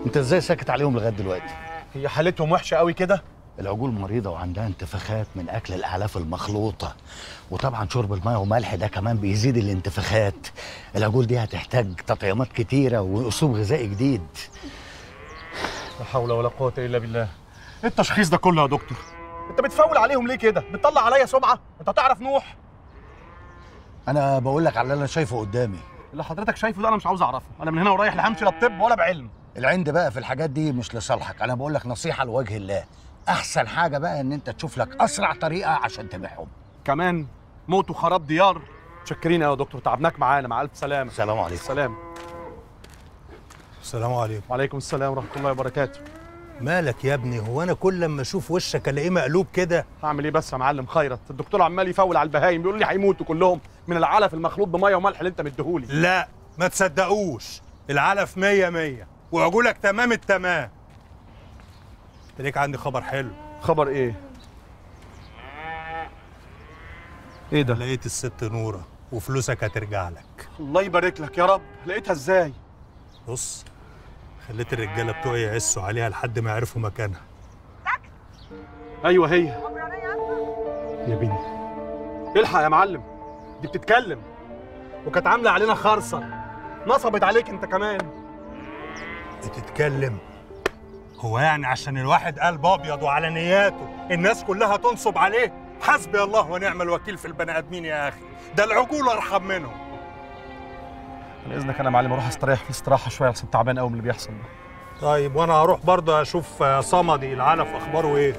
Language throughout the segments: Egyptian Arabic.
انت ازاي ساكت عليهم لغايه دلوقتي هي حالتهم وحشه قوي كده العجول مريضه وعندها انتفاخات من اكل الاعلاف المخلوطه وطبعا شرب الماء وملح ده كمان بيزيد الانتفاخات العجول دي هتحتاج تطعيمات كتيره واسلوب غذائي جديد لا حول ولا قوه الا بالله ايه التشخيص ده كله يا دكتور انت بتفول عليهم ليه كده بتطلع عليا سمعه انت تعرف نوح انا بقول لك على اللي انا شايفه قدامي اللي حضرتك شايفه ده انا مش عاوز اعرفه انا من هنا ورايح لا همشي لا بطب ولا بعلم العند بقى في الحاجات دي مش لصالحك انا بقول لك نصيحه لوجه الله احسن حاجه بقى ان انت تشوف لك اسرع طريقه عشان تبيعهم كمان موت وخراب ديار متشكرين يا دكتور تعبناك معانا مع الف سلامه سلام عليكم سلام السلام عليكم وعليكم السلام ورحمه الله وبركاته مالك يا ابني هو انا كل لما اشوف وشك الاقيه مقلوب كده هعمل ايه بس يا معلم خيرت الدكتور عمال يفول على البهايم بيقول لي هيموتوا كلهم من العلف المخلوط بميه وملح اللي انت مديهولي لا ما تصدقوش العلف مية مية وعجولك تمام التمام ليك عندي خبر حلو خبر ايه ايه ده لقيت الست نورة وفلوسك هترجع لك الله يبارك لك يا رب لقيتها ازاي بص خليت الرجالة بتوعي يعسوا عليها لحد ما يعرفوا مكانها ايوه هي يا بنتي الحق يا معلم دي بتتكلم وكانت عامله علينا خرصه نصبت عليك انت كمان بتتكلم هو يعني عشان الواحد قلب ابيض وعلى نياته الناس كلها تنصب عليه حسبي الله ونعم الوكيل في البني ادمين يا اخي ده العقول ارحم منهم على اذنك انا يا معلم اروح استريح في الاستراحه شويه عشان تعبان قوي من اللي بيحصل ده طيب وانا هروح برضه اشوف آه، صمدي العلف اخباره ايه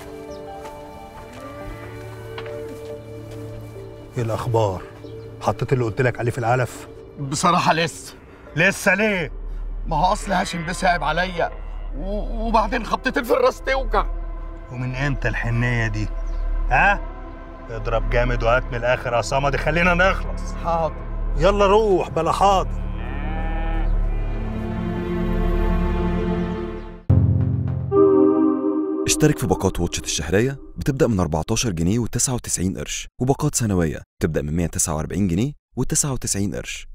ايه الاخبار حطيت اللي قلت لك عليه في العلف بصراحة لسه لسه ليه ما هو أصل هاشم ده صعب عليا و- وبعدين خبطتين في الراس توجع ومن امتى الحنيه دي ها اضرب جامد وهات من الاخر يا صمدي خلينا نخلص حاضر يلا روح بلا حاضر اشترك في باقات واتشت الشهرية بتبدأ من 14 جنيه و99 قرش وباقات سنوية بتبدأ من 149 جنيه و99 قرش